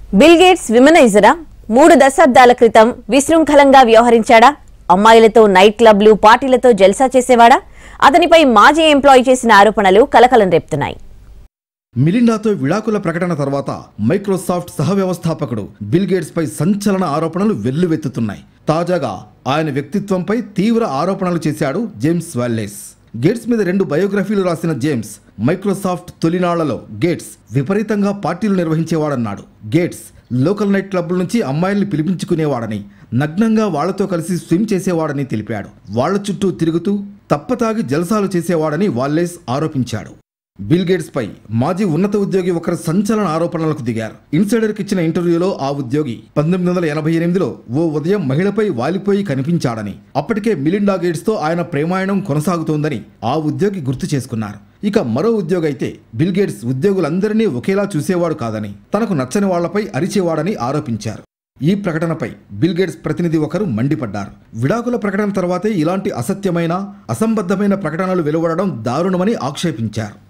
bill gates విమనైజరా మూడు దశాబ్దాల క్రితం విశృంఖలంగా వ్యవహరించాడా అమ్మాయిలతో నైట్ క్లబ్లు పార్టీలతో జల్సా చేసేవాడా అతనిపై మాజీ ఎంప్లాయీ చేసిన ఆరోపణలు కలకలం రేపుతున్నాయి మిలిండాతో విడాకుల ప్రకటన తర్వాత మైక్రోసాఫ్ట్ సహ వ్యవస్థాపకుడు బిల్ గేట్స్ పై సంచలన ఆరోపణలు వెల్లువెత్తుతున్నాయి తాజాగా ఆయన వ్యక్తిత్వంపై తీవ్ర ఆరోపణలు చేశాడు జేమ్స్ వాల్లెస్ గేట్స్ మీద రెండు బయోగ్రఫీలు రాసిన జేమ్స్ మైక్రోసాఫ్ట్ తొలినాళ్లలో గేట్స్ విపరీతంగా పార్టీలు నిర్వహించేవాడన్నాడు గేట్స్ లోకల్ నైట్ క్లబ్ల నుంచి అమ్మాయిల్ని పిలిపించుకునేవాడని నగ్నంగా వాళ్లతో కలిసి స్విమ్ చేసేవాడని తెలిపాడు వాళ్ల చుట్టూ తిరుగుతూ తప్పతాగి జలసాలు చేసేవాడని వాల్లేస్ ఆరోపించాడు బిల్ గేట్స్ పై మాజీ ఉన్నత ఉద్యోగి ఒకరు సంచలన ఆరోపణలకు దిగారు ఇన్సైడర్కి ఇచ్చిన ఇంటర్వ్యూలో ఆ ఉద్యోగి పంతొమ్మిది వందల ఎనభై ఎనిమిదిలో ఓ ఉదయం మహిళపై వాలిపోయి కనిపించాడని అప్పటికే మిలిండా గేట్స్ తో ఆయన ప్రేమాయణం కొనసాగుతోందని ఆ ఉద్యోగి గుర్తు చేసుకున్నారు ఇక మరో ఉద్యోగి అయితే బిల్ గేట్స్ ఉద్యోగులందరినీ ఒకేలా చూసేవాడు కాదని తనకు నచ్చని వాళ్లపై అరిచేవాడని ఆరోపించారు ఈ ప్రకటనపై బిల్ గేట్స్ ప్రతినిధి ఒకరు మండిపడ్డారు విడాకుల ప్రకటన తర్వాతే ఇలాంటి అసత్యమైన అసంబద్ధమైన ప్రకటనలు వెలువడడం దారుణమని ఆక్షేపించారు